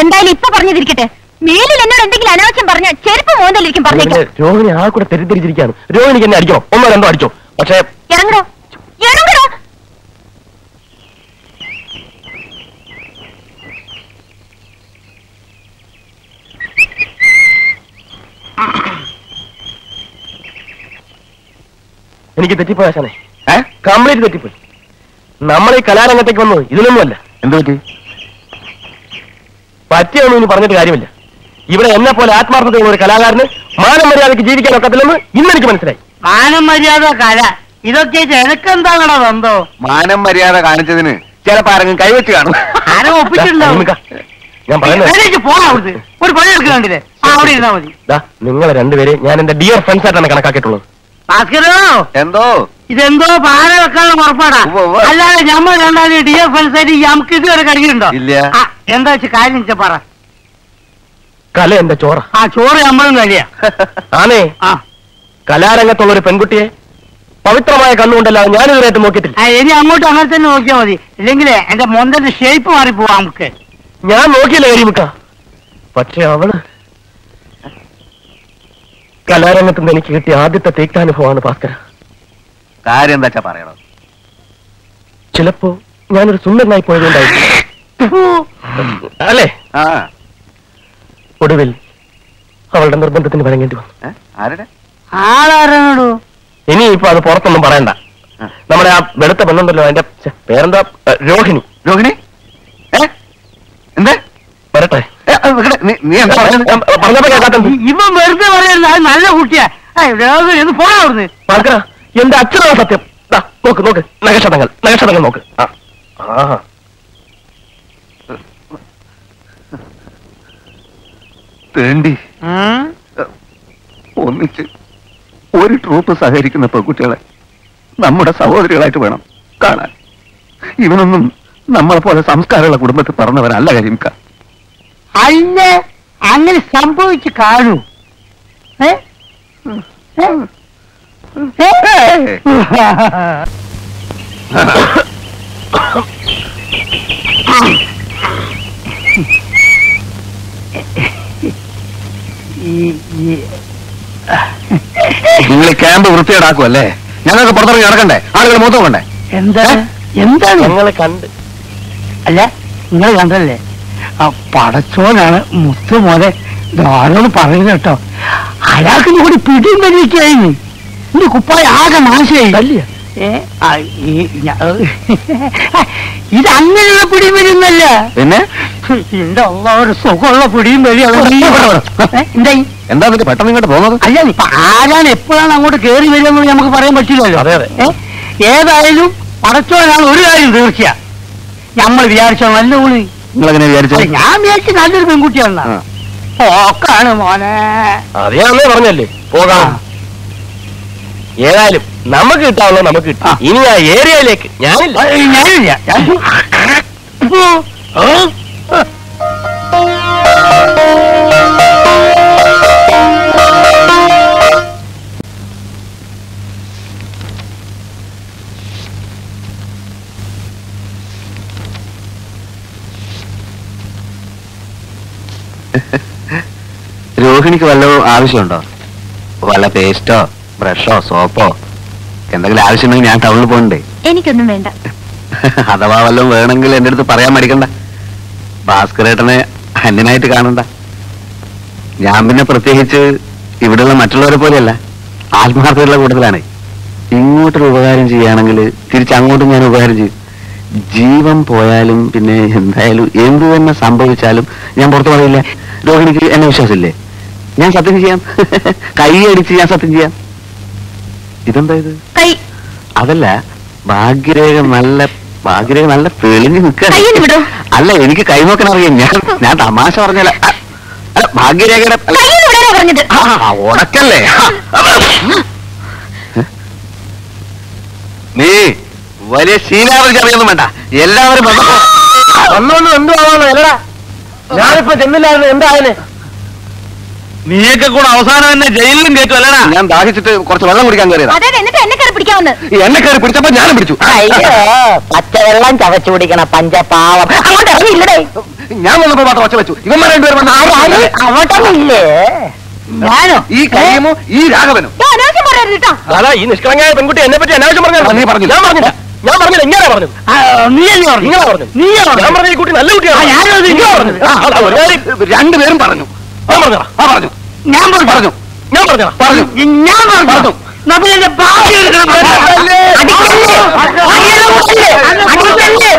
എന്തായാലും ഇപ്പൊ പറഞ്ഞതിരിക്കട്ടെ മേലിൽ എന്നോട് എന്തെങ്കിലും അനാവശ്യം പറഞ്ഞ ചെരുപ്പ് മോന്തലിരിക്കും പറഞ്ഞേക്കാം രോഹിണി ആ കൂടെ തെറ്റിദ്ധരിച്ചിരിക്കുകയാണ് രോഹിണിക്ക് എന്നെ അടിക്കണോ ഒന്നോ രണ്ടോ അടിച്ചോ പക്ഷേ ഇറങ്ങടോ ഇറങ്ങടോ എനിക്ക് തെറ്റിപ്പോയി ആശാനെ കംപ്ലീറ്റ് തെറ്റിപ്പോയി നമ്മൾ ഈ കലാരംഗത്തേക്ക് വന്നത് ഇതിനൊന്നുമല്ല എന്ത് പറ്റി പറ്റിയൊന്നും ഇനി പറഞ്ഞിട്ട് കാര്യമില്ല ഇവിടെ എന്നെ പോലെ ആത്മാർത്ഥതയുള്ള ഒരു കലാകാരന് മാനം മര്യാദയ്ക്ക് ജീവിക്കാൻ ഒക്കത്തില്ലെന്ന് ഇന്ന് എനിക്ക് മനസ്സിലായി മാനം മര്യാദ കല ഇതൊക്കെ എനക്കെന്താണോ ബന്ധോ മാനം മര്യാദ കാണിച്ചതിന് ചിലപ്പോ ആരെങ്കിലും കൈവച്ച് കാണും ആരും ഒപ്പിച്ചിട്ടുണ്ടാവും നിമിക്ക, ഞാൻ പറയുന്നത് എഴുന്നേറ്റ് പോടാ അവിടുന്ന് ഒരു പണി എടുക്കുന്നുണ്ടില്ലേ ആ അവിടെ ഇരുന്നാ മതി ദാ, നിങ്ങളെ രണ്ടുപേരെ ഞാൻ എന്റെ ഡിയർ ഫ്രണ്ട്സ് ആയിട്ടാണ് കണക്കാക്കിയിട്ടുള്ളത് ഭാസ്കരോ എന്തോ ഇതെന്തോ പാല വെക്കാനുള്ള പുറപ്പാടാ ഉവ്വ് ഉവ്വ്. അല്ലാതെ നമ്മൾ രണ്ടാലും ഡി എഫ് ആയിട്ട് നമുക്ക് ഇതുവരെ കഴിയുന്നുണ്ടോ ഇല്ല. ആ, എന്താ വെച്ചാ കാര്യം വെച്ചാ പറ കല എന്റെ ചോറ ആ ചോറ് നമ്മളും കഴിയാ ആണേ ആ കലാരംഗത്തുള്ള ഒരു പെൺകുട്ടിയെ പവിത്രമായ കണ്ണുകൊണ്ടല്ലാതെ ഞാനിതുവരെയായിട്ട് നോക്കിയിട്ടില്ല ആ, ഇനി അങ്ങോട്ട് അങ്ങനെ തന്നെ നോക്കിയാ മതി ഇല്ലെങ്കിലേ എന്റെ മൊന്തന്റെ ഷേപ്പ് മാറിപ്പോവാ നമുക്ക് ഞാൻ നോക്കിയില്ല കരിമുക്ക പക്ഷെ അവള് കലാരംഗത്ത് നിന്ന് എനിക്ക് കിട്ടിയ ആദ്യത്തെ തേക്കാനുഭവമാണ് ഭാസ്കര കാര്യം എന്താ വെച്ചാ പറയണോ ചിലപ്പോ ഞാനൊരു സുന്ദരനായി പോയതുകൊണ്ടായിരിക്കും അല്ലേ ആ ഒടുവിൽ അവളുടെ നിർബന്ധത്തിന് വഴങ്ങേണ്ടി വന്നു ഏ? ആരുടെ ആളാരണോ ഇനി ഇപ്പൊ അത് പുറത്തൊന്നും പറയണ്ട ആ. നമ്മുടെ ആ വെളുത്ത പെണ്ണുണ്ടല്ലോ അതിന്റെ ഛെ, പേരെന്താ ഏ, രോഹിണി രോഹിണി ഏ എന്താ വരട്ടെ ഏ, അത് ഇവിടെ നീ- നീ എന്താ പറഞ്ഞത്? പറഞ്ഞപ്പോ കേൾക്കാത്ത ഇവൻ വെറുതെ പറയുന്നത് അത് നല്ല കുട്ടിയാ ഒന്ന് പോടാ അവിടുന്ന് ഭാസ്കര എന്റെ അച്ഛനാണ് സത്യം ദാ, നോക്ക് നോക്ക് നഗക്ഷതങ്ങൾ നഗക്ഷതങ്ങൾ നോക്ക് ആ ആ തേണ്ടി ഒന്നിച്ച് ഒരു ട്രൂപ്പ് സഹകരിക്കുന്ന പെൺകുട്ടികളെ നമ്മുടെ സഹോദരികളായിട്ട് വേണം കാണാൻ ഇവനൊന്നും നമ്മളെ പോലെ സംസ്കാരമുള്ള കുടുംബത്തിൽ പറഞ്ഞവരല്ല കരിമിക്ക അല്ല അങ്ങനെ സംഭവിച്ച് കാണൂ ഏ? ഏ? ഏ? ഈ- ഈ- നിങ്ങൾ ക്യാമ്പ് വൃത്തിയേടാക്കുമല്ലേ ഞങ്ങൾക്ക് പുറത്തിറങ്ങി നടക്കണ്ടേ ആളുകൾ മൂത്ത് നോക്കണ്ടേ എന്താ എന്താണ് ഞങ്ങളെ കണ്ട് അല്ല നിങ്ങൾ കണ്ടല്ലേ ആ പടച്ചോനാണ് മുത്തു മോനെ ധാരോട് പറയുന്നത് കേട്ടോ അയാൾക്ക് കൂടി പിടിയും വലിയൊക്കെയായിരുന്നു എന്റെ കുപ്പായ ആകെ നാശമായി ഏ ആ, ഈ ഞ- ഇത് അങ്ങനെയുള്ള പിടിയും വരുന്നല്ല പിന്നെ എന്റെ അള്ള ഒരു സുഖമുള്ള പിടിയും വലിയ എന്തായി എന്താ എന്നിട്ട് പെട്ടെന്ന് ഇങ്ങോട്ട് പോകുന്നത് അല്ല ഇപ്പൊ ആരാണ് എപ്പോഴാണ് അങ്ങോട്ട് കയറി വരുന്നത് നമുക്ക് പറയാൻ പറ്റില്ലല്ലോ അതെ, അതെ. ഏ? ഏതായാലും പടച്ചോനാണ് ഒരു കാര്യം തീർച്ച നമ്മൾ വിചാരിച്ചോ നല്ല ഊളി നിങ്ങൾ എങ്ങനെ വിചാരിച്ചു അല്ല, ഞാൻ വിചാരിച്ചു നല്ലൊരു പെൺകുട്ടിയാണ് ആ. ഓക്കാണ് മോനെ അത് ഞാൻ അന്നേ പറഞ്ഞല്ലേ പോകാം ഏതായാലും നമുക്ക് കിട്ടാവുള്ളത് നമുക്ക് കിട്ടി ആ. ഇനി ആ ഏരിയയിലേക്ക് ഞാനില്ല ഏയ്, ഞാനില്ല ഞാൻ- ഓ, ഓ. രോഹിണിക്ക് വല്ല ആവശ്യമുണ്ടോ വല്ല പേസ്റ്റോ ബ്രഷോ സോപ്പോ എന്തെങ്കിലും ആവശ്യമുണ്ടെങ്കിൽ ഞാൻ ടൗണിൽ പോകണ്ടേ എനിക്കൊന്നും വേണ്ട അഥവാ വല്ലതും വേണമെങ്കിൽ എന്റെ അടുത്ത് പറയാൻ മടിക്കണ്ട ഭാസ്കരേട്ടനെ അന്യനായിട്ട് കാണണ്ട ഞാൻ പിന്നെ പ്രത്യേകിച്ച് ഇവിടെയുള്ള മറ്റുള്ളവരെ പോലെയല്ല ആത്മാർത്ഥതയുള്ള കൂട്ടത്തിലാണ് ഇങ്ങോട്ടൊരു ഉപകാരം ചെയ്യുകയാണെങ്കിൽ തിരിച്ചങ്ങോട്ടും ഞാൻ ഉപകാരം ചെയ്യും ജീവൻ പോയാലും പിന്നെ എന്തായാലും എന്ത് തന്നെ സംഭവിച്ചാലും ഞാൻ പുറത്തു പറയില്ല രോഹിണിക്ക് എന്നെ വിശ്വാസമില്ലേ ഞാൻ സത്യം ചെയ്യാം കൈ അടിച്ച് ഞാൻ സത്യം ചെയ്യാം ഇതെന്താ ഇത് കൈ അതല്ല ഭാഗ്യരേഖ നല്ല ഭാഗ്യരേഖ നല്ല തെളിഞ്ഞു നിൽക്കുക കയ്യൊന്ന് വിടൂ. അല്ല എനിക്ക് കൈനോക്കാൻ അറിയാം ഞാൻ ഞാൻ തമാശ പറഞ്ഞല്ല അ- അല്ല ഭാഗ്യരേഖയുടെ അല്ല, കയ്യിൽ വിടാനാ പറഞ്ഞത് ആ, ഉണക്കല്ലേ നീ വലിയ ശീലാവധി അറിയൊന്നും വേണ്ട എല്ലാവരും വന്നപ്പോ വന്നോണ്ട് എന്തുവാണോ എല്ലടാ ഞാനിപ്പോ ചെന്നില്ലായിരുന്നു എന്തായാലും നീയൊക്കെ കൂടെ അവസാനം തന്നെ ജയിലിലും കയറ്റും അല്ലടാ ഞാൻ ദാഹിച്ചിട്ട് കുറച്ച് വെള്ളം കുടിക്കാൻ കയറിയതാ അതെ എന്നിട്ട് എന്നെ കയറി പിടിക്കാവുന്ന ഈ എന്നെ കയറി പിടിച്ചപ്പോ ഞാനും പിടിച്ചു അയ്യോ പച്ചവെള്ളം ചവച്ചു കുടിക്കണ പഞ്ചപാവം അങ്ങോട്ട് ഇറങ്ങിയില്ലടേ ഞാൻ വന്നപ്പോ മാത്രം ഒച്ച വെച്ചു ഇവന്മാർ രണ്ടുപേരും ആരാര് അങ്ങോട്ടൊന്നില്ലേ ഞാനോ ഈ കരീമും ഈ രാഘവനും അനാവശ്യം പറയരുത് കേട്ടോ അതാ ഈ നിഷ്കളങ്കയായ പെൺകുട്ടി എന്നെ പറ്റി അനാവശ്യം പറഞ്ഞു നീ പറഞ്ഞില്ല. ഞാൻ പറഞ്ഞില്ല ഞാൻ പറഞ്ഞില്ല ഇങ്ങനെ പറഞ്ഞത് നീ അല്ലേ പറഞ്ഞു നിങ്ങളാ പറഞ്ഞത് നീയാ പറഞ്ഞത്. ഞാൻ പറഞ്ഞ ഈ കുട്ടി നല്ല കുട്ടിയാണ് ആ, ഞാനും അത് നിങ്ങളാ പറഞ്ഞത് ആ, അതാ, ഒരു കാര്യം രണ്ടുപേരും പറഞ്ഞു ഞാൻ പറഞ്ഞതാ ആ പറഞ്ഞു ഞാൻ പറഞ്ഞു പറഞ്ഞു ഞാൻ പറഞ്ഞതാ പറഞ്ഞു ഞാൻ പറഞ്ഞു പറഞ്ഞു. നബിലിന്റെ ഭാര്യ എടുക്കണം. അടിക്കല്ലേ? അടിക്കല്ലേ? അടിക്കല്ലേ?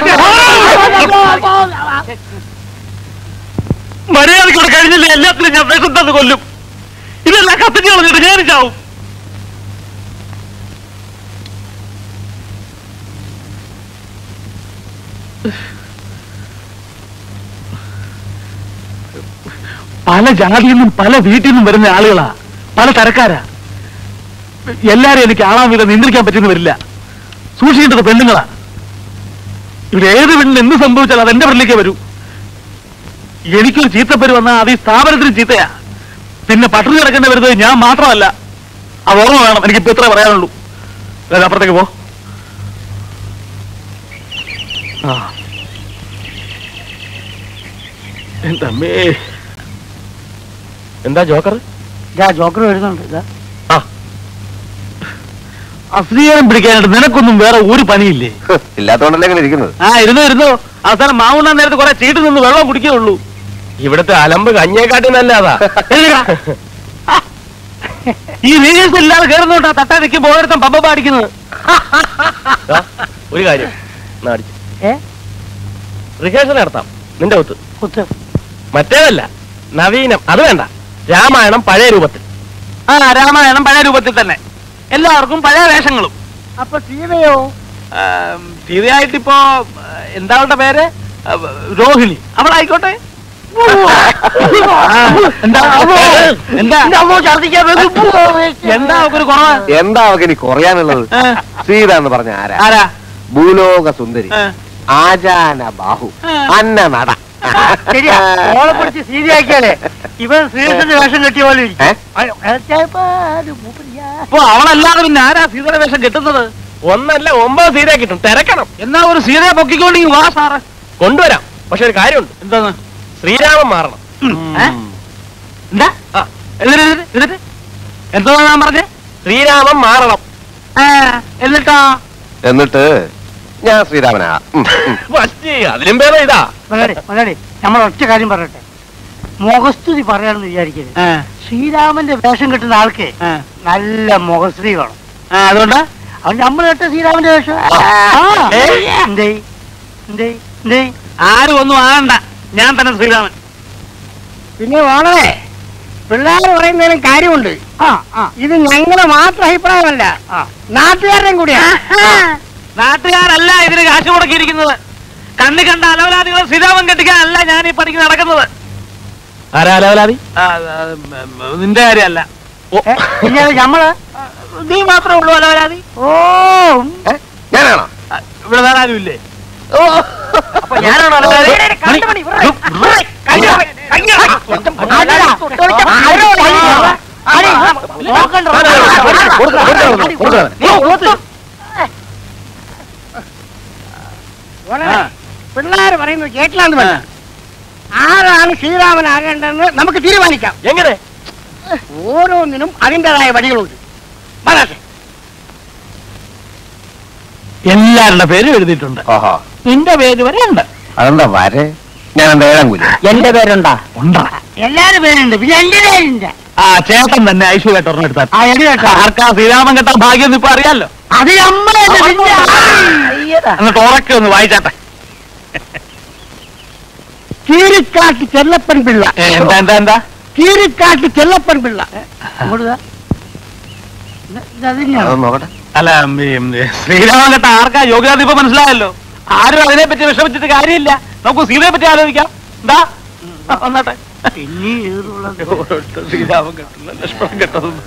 മര്യാദയ്ക്ക് ഇവിടെ കഴിഞ്ഞില്ല എല്ലാത്തിനും ഞാൻ വിഷം തന്ന് കൊല്ലും ഇതെല്ലാം കത്തിച്ച് കളഞ്ഞിട്ട് ഞാൻ ചാവും പല ജാതിയിൽ നിന്നും പല വീട്ടിൽ നിന്നും വരുന്ന ആളുകളാ പല തരക്കാരാ എല്ലാരും എനിക്ക് ആളാൻ വീതം നിയന്ത്രിക്കാൻ പറ്റുന്ന വരില്ല സൂക്ഷിക്കേണ്ടത് പെണ്ണുങ്ങളാ ഇവിടെ ഏത് പെണ്ണിന് എന്ത് സംഭവിച്ചാലും അത് എന്റെ പെണ്ണിലേക്ക് വരൂ എനിക്കൊരു ചീത്തപ്പേര് വന്നാൽ അത് ഈ സ്ഥാപനത്തിന് ചീത്തയാ പിന്നെ പട്ടിണി കിടക്കേണ്ടി വരുന്നത് ഞാൻ മാത്രമല്ല അത് ഓർമ്മ വേണം എനിക്കിപ്പോ ഇത്രേ പറയാനുള്ളൂ അതായത് അപ്പുറത്തേക്ക് പോ ആ എന്റെ അമ്മേ എന്താ ജോക്കർ ഇതാ ജോക്കർ വരുന്നുണ്ട് ഇതാ ആ അശ്ലീലം പിടിക്കാനായിട്ട് നിനക്കൊന്നും വേറെ ഒരു പണിയില്ലേ ഇല്ലാത്തോണ്ടല്ലേ ഇങ്ങനെ ഇരിക്കുന്നത് ആ ഇരുന്നു ഇരുന്നു അവസാനം മാവുണ്ണാൻ നേരത്ത് കുറെ ചീട്ട് നിന്ന് വെള്ളം കുടിക്കുകയുള്ളൂ ഇവിടുത്തെ അലമ്പ് കഞ്ഞേക്കാട്ടി നല്ല അതാ ഈ റീൽസ് ഇല്ലാതെ കയറുന്നോട്ടാ തട്ടാ നിൽക്കുമ്പോ ഓരോരുത്തൻ പമ്പ പാടിക്കുന്നത് ദാ, ഒരു കാര്യം എന്നാ അടിച്ച്. ഏ റിഹേഴ്സൽ നടത്താം നിന്റെ ഒത്ത് കുത്ത് മറ്റേതല്ല നവീനം അത് വേണ്ട രാമായണം പഴയ രൂപത്തിൽ ആ രാമായണം പഴയ രൂപത്തിൽ തന്നെ എല്ലാവർക്കും പഴയ വേഷങ്ങളും അപ്പൊ സീതയോ ആം, സീതയായിട്ടിപ്പോ ആ, എന്താ അവളുടെ പേര് ആ, രോഹിണി അവളായിക്കോട്ടെ ആ, എന്താ എന്താ ഛർദിക്കാൻ എന്താ അവക്കൊരു കുറവ് എന്താ അവക്ക് ഇനി കുറയാനുള്ളത് ആ, സീത എന്ന് പറഞ്ഞ ആരാ ആരാ ഭൂലോക സുന്ദരി ആ, ആജാന ബാഹു ആ. അന്ന നട ശരിയാ ഓളെ പിടിച്ച് സീതയാക്കിയാലേ ഇവൻ ശ്രീകൃഷ്ണന്റെ വേഷം കെട്ടിയ പോലെ ഇരിക്കും. ഏ? അയ്യോ, ഏച്ചാപ്പാട് മൂപ്പരിയാ. അപ്പൊ അവളല്ലാതെ പിന്നെ ആരാ സീതയുടെ വേഷം കെട്ടുന്നത് ഒന്നല്ല ഒമ്പത് സീത കിട്ടും തിരക്കണം എന്നാ ഒരു സീതയെ പൊക്കിക്കൊണ്ടെങ്കിൽ വാ സാറ് കൊണ്ടുവരാം പക്ഷെ ഒരു കാര്യമുണ്ട് എന്താന്ന് ശ്രീരാമൻ മാറണം ഏ? എന്താ ആ, എന്നിട്ട് എന്നിട്ട് എന്നിട്ട് എന്തോ ഞാൻ പറഞ്ഞേ ശ്രീരാമൻ മാറണം ആ, എന്നിട്ടാ എന്നിട്ട് ഞാൻ ശ്രീരാമനാ ഉം, ഉം. ഫസ്റ്റ് അതിലും ഭേദം ഇതാ മലയാളി മലയാളി നമ്മൾ ഒറ്റ കാര്യം പറയട്ടെ മുഖസ്തുതി പറയാണെന്ന് വിചാരിക്കരുത് ആ, ശ്രീരാമന്റെ വേഷം കെട്ടുന്ന ആൾക്ക് ആ, നല്ല മുഖസ്തുതി വേണം ആ, അതുകൊണ്ട് അവൻ നമ്മൾ കേട്ട ശ്രീരാമന്റെ വേഷം ആ. ഏ? എന്തേ എന്തേ എന്തേ ആരും ഒന്നും ആകണ്ട ഞാൻ തന്നെ ശ്രീരാമൻ പിന്നെ വളരെ പിള്ളേർ പറയുന്നതിലും കാര്യമുണ്ട് ഇത് ഞങ്ങളുടെ മാത്രം അഭിപ്രായമല്ല നാട്ടുകാരുടെയും കൂടിയാണ് നാട്ടുകാരല്ല ഇതിന് കാശ് മുടക്കിയിരിക്കുന്നത് കണ്ണി കണ്ട അലവലാദികളെ ശ്രീരാമൻ കെട്ടിക്കാനല്ല ഞാൻ ഈ പണിക്ക് നടക്കുന്നത് ആരാ അലവലാതി ആ, ആ, ഉം, നിന്റെ കാര്യമല്ല ഏ, പിന്നെ നമ്മള് നീ മാത്രമേ ഉള്ളൂ അലവലാതി ഓ ഏ? ഞാനാണോ ആ, ഇവിടെ വേറെ ആരും ഇല്ലേ അപ്പൊ ഞാനാണോ അലവലാതി? മണി, അല്ല, ആരോ വഴി- ആരെ? നോക്കണ്ട. വളരെ പിള്ളേർ പറയുന്നത് കേട്ടില്ലാന്ന് വേണ്ട ആരാണ് ശ്രീരാമനാകേണ്ടതെന്ന് നമുക്ക് തീരുമാനിക്കാം എങ്ങനെ ഓരോന്നിനും അതിൻ്റെതായ വഴികളുണ്ട് വരാട്ടെ എല്ലാവരുടെ പേരും എഴുതിയിട്ടുണ്ട് ഓഹോ നിന്റെ പേര് വരെ ഉണ്ട് അതെന്താ വരെ ഞാൻ എന്താ ഏഴാം കൂലി എന്റെ പേരുണ്ടാ ഉണ്ടാ എല്ലാരും പേരുണ്ട് പിന്നെ എന്റെ പേരുണ്ട് ആ ചേട്ടൻ തന്നെ ഐശ്വര്യ ഒരെണ്ണം എടുത്താൽ ആ എടി കേട്ടോ ആർക്കാ ശ്രീരാമൻ കെട്ടാൻ ഭാഗ്യം ഇപ്പൊ അറിയാലോ അത് നമ്മളല്ല പിന്നെ അയ്യടാ. എന്നിട്ട് ഉറക്കെ ഒന്ന് വായിച്ചാട്ടെ കീരിക്കാട്ട് ചെല്ലപ്പൻ പിള്ള ഏ, എന്താ എന്താ എന്താ കീരിക്കാട്ട് ചെല്ലപ്പൻ പിള്ള ഇങ്ങോട്ട് ദാ. ഇത് ഇത് അതിനെയാണോ? അതൊന്ന് നോക്കട്ടെ അല്ല ഉം, ഈ ശ്രീരാമൻ കെട്ട ആർക്കാ യോഗ്യത ഇപ്പൊ മനസ്സിലായല്ലോ ആരും അതിനെ പറ്റി വിഷമിച്ചിട്ട് കാര്യമില്ല നമുക്ക് സീതയെ പറ്റി ആലോചിക്കാം എന്താ വന്നാട്ടെ പിന്നെ ഇതിലുള്ളത്. ഓരോരുത്തർ ശ്രീരാമൻ കെട്ടുന്ന ലക്ഷ്മണൻ കെട്ടതൊന്നും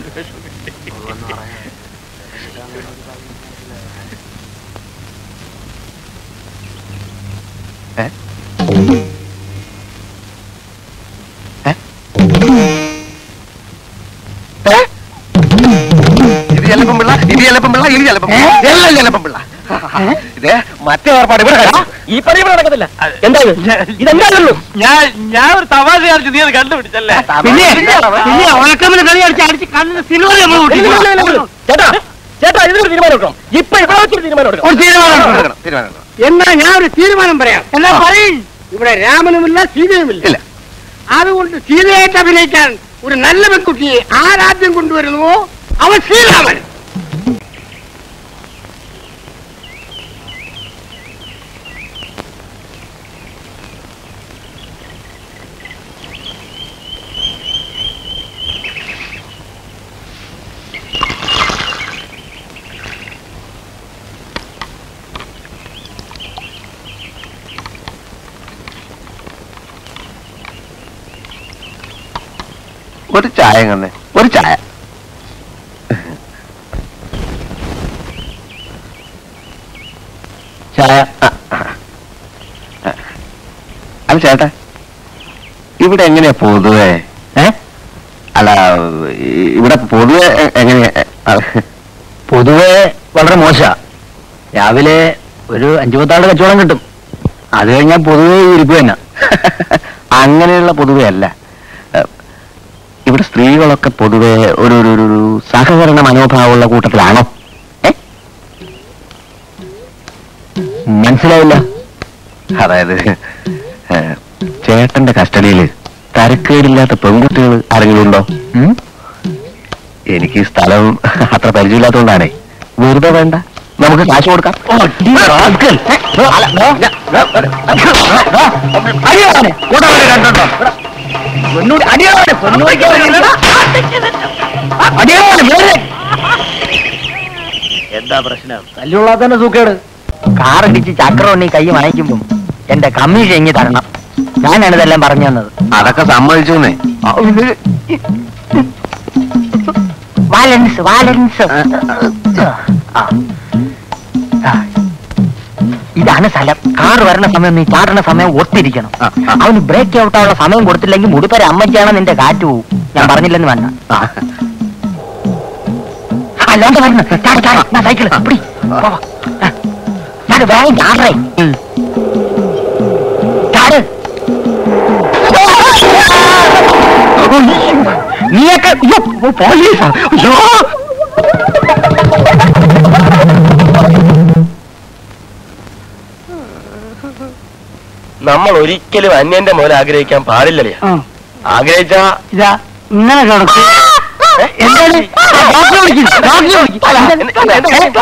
ചെല്ലപ്പം പിള്ള ഇത് ചെല്ലപ്പം പിള്ള ഇത് ചെല്ലപ്പം പിള്ള. ഏ? എല്ലാം ചെല്ലപ്പം പിള്ള ഇതേ മറ്റേ ഏർപ്പാട് ഇവിടെ കഴിഞ്ഞു. ഈ പണി ഇവിടെ നടക്കത്തില്ല എന്താ ഇത് ഇതെന്താണല്ലോ ഞാൻ ഞാൻ ഒരു തമാശ കാണിച്ചു നീ അത് കണ്ടുപിടിച്ചല്ലേ പിന്നെ പിന്നെ ഉണക്കമിന് കളി അടിച്ച് അടിച്ച് കണ്ണിന് സിൽവർ നമ്മൾ കൂട്ടിക്കണം. ചേട്ടാ ചേട്ടാ ഇതിനൊരു തീരുമാനം എടുക്കണം ഇപ്പൊ ഇവിടെ വെച്ചൊരു തീരുമാനം എടുക്കണം ഒരു തീരുമാനം എടുക്കണം. തീരുമാനം, തീരുമാനം എടുക്കണം. എന്നാ ഞാൻ ഒരു തീരുമാനം പറയാം എന്നാ പറയും ഇവിടെ രാമനുമില്ല സീതയുമില്ല ഇല്ല അതുകൊണ്ട് സീതയായിട്ട് അഭിനയിക്കാൻ ഒരു നല്ല പെൺകുട്ടിയെ ആരാദ്യം കൊണ്ടുവരുന്നുവോ അവൻ ശ്രീരാമൻ ഒരു ചായ കണ്ണേ ഒരു ചായ ചായ ആ, ആ. അല്ല ചേട്ടാ ഇവിടെ എങ്ങനെയാ പൊതുവെ ഏ അല്ല ഈ- ഇവിടെ പൊതുവെ എ- എങ്ങനെയാ ആ, പൊതുവെ വളരെ മോശ രാവിലെ ഒരു അഞ്ചു പത്താളുടെ കച്ചവടം കിട്ടും അത് കഴിഞ്ഞാൽ പൊതുവെ ഇരിപ്പ് തന്നെ അങ്ങനെയുള്ള പൊതുവെ അല്ല ഏ, ഇവിടെ സ്ത്രീകളൊക്കെ പൊതുവെ ഒരു ഒരു ഒരു- ഒരു സഹകരണ മനോഭാവമുള്ള കൂട്ടത്തിലാണോ ഏ മനസ്സിലായില്ല അതായത് ഏ, ചേട്ടന്റെ കസ്റ്റഡിയിൽ തരക്കേടില്ലാത്ത പെൺകുട്ടികൾ ആരെങ്കിലും ഉണ്ടോ ഉം? എനിക്ക് ഈ സ്ഥലം അത്ര പരിചയമില്ലാത്തതുകൊണ്ടാണേ വെറുതെ വേണ്ട നമുക്ക് കാശ് കൊടുക്കാം റാസ്കൽ. അല്ല, ഞാൻ- അടിയാളെ, കൂട്ടവരെ കണ്ടോണ്ടോ? പൊന്നൂടി, അടിയാളെ, പൊന്നൂടിക്ക് വരില്ലടാ. അടിയാളെ, വേറെ. എന്താ പ്രശ്നം തല്ലുള്ള തന്നെ സൂക്കേട് കാറടിച്ച് ചക്രം കൈ വാങ്ങിക്കുമ്പം എന്റെ കമ്മീഷൻ ഇങ്ങി തരണം ഞാനാണ് ഇതെല്ലാം പറഞ്ഞു തന്നത് അതൊക്കെ സമ്മതിച്ചോന്നേ വാലൻസ് വാലൻസ് ആ. ആ. ഇതാണ് സ്ഥലം കാർ വരണ സമയം നീ ചാടണ സമയം ഒത്തിരിക്കണം ആ, ആ. അവന് ബ്രേക്ക് ഔട്ട് ആവുള്ള സമയം കൊടുത്തില്ലെങ്കിൽ മുടിപ്പര അമ്മയ്ക്കാണ് നിന്റെ കാറ്റ് പോവും ഞാൻ പറഞ്ഞില്ലെന്ന് വേണ്ട അല്ലാണ്ട് വരണം ചാട് ചാട് ഞാൻ സൈക്കിള് പിടി പോ, പോ. ആ. ചാട് വേഗം ചാടറേ ചാട് നീയൊക്കെ അയ്യോ, പോലീസാ അയ്യോ നമ്മൾ ഒരിക്കലും അന്യന്റെ മുതൽ ആഗ്രഹിക്കാൻ പാടില്ലല്ലേ ആ, ആഗ്രഹിച്ച ഇതാ ഇങ്ങനെ കിടക്കും എന്താണ് ഡോക്ടറെ വിളിക്ക്, ഡോക്ടറെ വിളിക്ക്.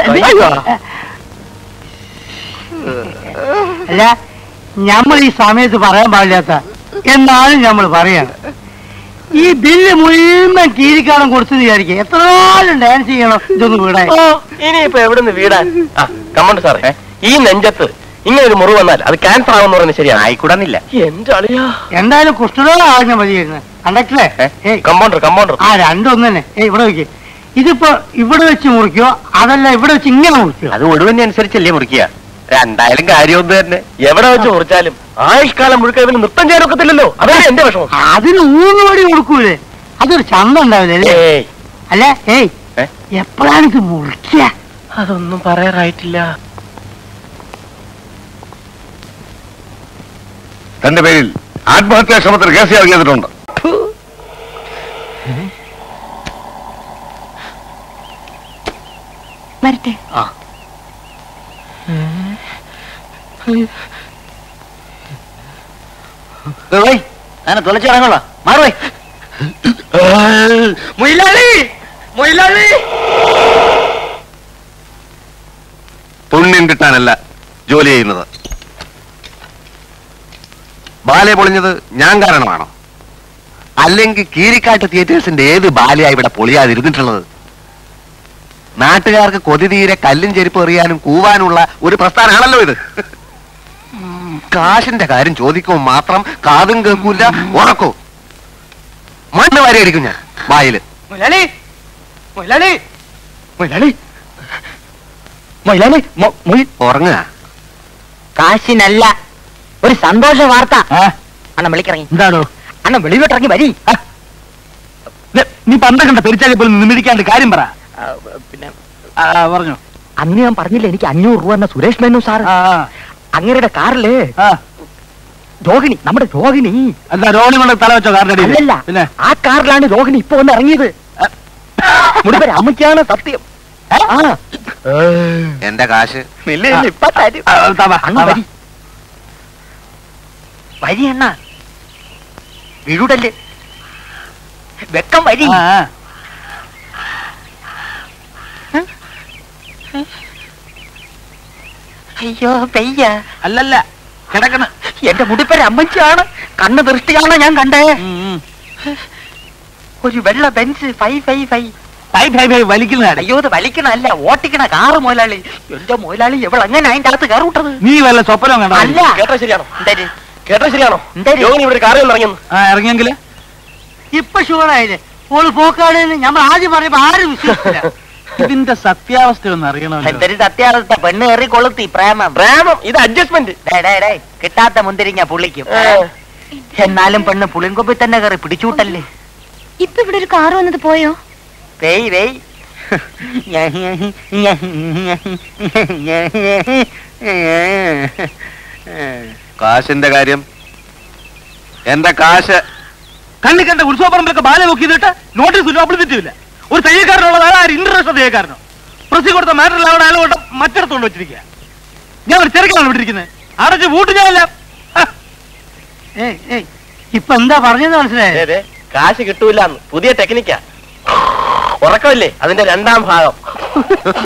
അല്ല നമ്മൾ ഈ സമയത്ത് പറയാൻ പാടില്ലാത്ത എന്നാലും നമ്മൾ പറയാണ് ഈ ബില്ല് മുഴുവൻ കീരിക്കാലം കൊടുത്തു വിചാരിക്കുക എത്ര നാളും ഡാൻസ് ചെയ്യണം ഇതൊന്ന് വീടാൻ ഓ ഇനിയിപ്പോ എവിടുന്ന് വീടാൻ ആ കമ്മണ്ട് സാറേ ഈ നെഞ്ചത്ത് ഇങ്ങനെ ഒരു മുറിവ് വന്നാൽ അത് ക്യാൻസർ ആവുമെന്ന് പറയുന്നത് ശരിയാണ് ആയിക്കൂടാന്നില്ല എന്റെ അളിയാ എന്തായാലും കുഷ്ഠരോഗം ആകുന്ന മതിയായിരുന്നു കണ്ടക്ടറേ ഏയ് കമ്പൗണ്ടർ കമ്പൗണ്ടർ ആ രണ്ടൊന്നു തന്നെ ഏയ് ഇവിടെ വെക്ക് ഇതിപ്പോ ഇവിടെ വെച്ച് മുറിക്കോ അതല്ല ഇവിടെ വെച്ച് ഇങ്ങനെ മുറിക്കോ അത് ഒഴിവിനെ അനുസരിച്ചല്ലേ മുറിക്കുക രണ്ടായാലും കാര്യമൊന്നും തന്നെ എവിടെ വെച്ച് മുറിച്ചാലും ആയുഷ്കാലം മുഴുക്ക ഇവന് നൃത്തം ചെയ്യാൻ ഒക്കത്തില്ലല്ലോ അതാണ് എന്റെ വിഷമം അതിന് ഊന്ന് പടി കൊടുക്കൂലേ അതൊരു ചന്തം ഉണ്ടാവില്ലേ അല്ലേ ഏയ് അല്ല ഏയ് ഏ? എപ്പോഴാണ് ഇത് മുറിക്കുക അതൊന്നും പറയാറായിട്ടില്ല തന്റെ പേരിൽ ആത്മഹത്യാ ശ്രമത്തിന് കേസ് ഇറങ്ങിയിട്ടുണ്ട് വരട്ടെ അങ്ങനെ തുളച്ചിറങ്ങുള്ള മാറുവേ മൊയിലാളി മൊയിലാളി പുണ്യം കിട്ടാനല്ല ജോലി ചെയ്യുന്നത് ബാലെ പൊളിഞ്ഞത് ഞാൻ കാരണമാണോ അല്ലെങ്കിൽ കീരിക്കാട്ട് തിയേറ്റേഴ്സിന്റെ ഏത് ബാലയാ ഇവിടെ പൊളിയാതിരുന്നിട്ടുള്ളത് നാട്ടുകാർക്ക് കൊതി തീരെ കല്ലും ചെരുപ്പ് എറിയാനും കൂവാനുള്ള ഒരു പ്രസ്ഥാനമാണല്ലോ ഇത് കാശിന്റെ കാര്യം ചോദിക്കുമ്പോൾ മാത്രം കാതും കേൾക്കൂല ഉറക്കോ മണ്ണ് വാരി അടിക്കും ഞാൻ വായില് മൊയിലാളി മൊയിലാളി മൊയിലാളി മൊയിലാളി മൊ- മൊയ് ഉറങ്ങുക കാശിനല്ല ഒരു സന്തോഷ വാർത്ത അണ്ണൻ വിളിക്കിറങ്ങി എന്താണോ അണ്ണൻ വെളിവിട്ടിറങ്ങി വരി ദേ, നീ പണ്ട കണ്ട പെരിച്ചാലി പോലും നിമിടിക്കാണ്ട് കാര്യം പറ ആ, ആ, പിന്നെ ആ, പറഞ്ഞു അന്ന് ഞാൻ പറഞ്ഞില്ല എനിക്ക് അഞ്ഞൂറ് രൂപ എന്ന സുരേഷ് മേനു സാർ ആ ആ, അങ്ങയുടെ കാറില് ആ രോഹിണി നമ്മുടെ രോഹിണി എന്താ രോണി കൊണ്ട് തല വെച്ചോ കാറിന്റെ അടിയിൽ അല്ലല്ല പിന്നെ ആ കാറിലാണ് രോഹിണി ഇപ്പൊ വന്ന് ഇറങ്ങിയത് മുടിപ്പര അമ്മയ്ക്കാണ് സത്യം ആ എന്റെ കാശ് ഇല്ല ഇല്ല ഇപ്പൊ തരും ആ, താ വാ, അങ്ങ് താ വാ. വരി വരി അണ്ണ വിഴുടല് വെക്കം വരി ആ, ആ. അയ്യോ പെയ്യ അല്ലല്ല കിടക്കണ് എന്റെ മുടിപ്പര അമ്മച്ചിയാണ് കണ്ണ് ദൃഷ്ടിയാണ് ഞാൻ കണ്ടേ ഉം, ഉം. ഒരു വെള്ള ബെൻസ് ഫൈ ഫൈ ഫൈ ഫൈ ഫൈ ഫൈ വലിക്കുന്ന കാര്യം അയ്യോ ഇത് വലിക്കണല്ല ഓട്ടിക്കണ കാറ് മുതലാളി എന്റെ മുതലാളി എവിടെ അങ്ങനെ അതിന്റെ അകത്ത് കയറി വിട്ടത് നീ വല്ല സ്വപ്നം കണ്ടോ അല്ല കേട്ടോ ശരിയാണോ എന്തായാലും കേട്ടോ ശരിയാണോ എന്തേ? രോഹിണി ഇവിടെ ഒരു കാറിൽ ഒന്ന് ഇറങ്ങിയെന്ന് ആ ഇറങ്ങിയെങ്കില് ഇപ്പൊ ഷുവറായില്ലേ ഓള് പോക്കാണെന്ന് നമ്മൾ ആദ്യം പറയുമ്പോ ആരും വിശ്വസിച്ചില്ല ഇതിന്റെ സത്യാവസ്ഥ ഒന്ന് അറിയണമല്ലോ എന്തൊരു സത്യാവസ്ഥ പെണ്ണ് കയറി കൊളുത്തി പ്രേമം പ്രേമം ഇത് അഡ്ജസ്റ്റ്മെന്റ് ഡേ, ഡേ, ഡേ, കിട്ടാത്ത മുന്തിരിങ്ങ പുള്ളിക്കും എന്നാലും പെണ്ണ് പുളിങ്കൊമ്പി തന്നെ കയറി പിടിച്ചൂട്ടല്ലേ ഇപ്പൊ ഇവിടെ ഒരു കാറ് വന്നത് പോയോ വെയ് വെയ് കാശിന്റെ കാര്യം എന്റെ കാശ് കണ്ണി കണ്ട ഉത്സവപ്പറമ്പിലൊക്കെ ബാല നോക്കിയിട്ട് നോട്ടീസ് പബ്ലിസിറ്റി ഇല്ല ഒരു തയ്യക്കാരനുള്ളത് ആര് ഇന്റർനാഷണൽ തയ്യക്കാരനോ പ്രസി കൊടുത്ത മാറ്ററിൽ അവിടെ അയാൾ കൊണ്ട് മറ്റിടത്തോണ്ട് വെച്ചിരിക്കുക ഞാൻ ഒരു തിരക്കിലാണ് വിട്ടിരിക്കുന്നത് അടച്ച് വൂട്ട് ഞാനല്ല ഏയ് ഏയ് ഇപ്പൊ എന്താ പറഞ്ഞത് മനസ്സിലായേ കാശ് കിട്ടൂല പുതിയ ടെക്നിക്കാ ഉറക്കമില്ലേ അതിന്റെ രണ്ടാം ഭാഗം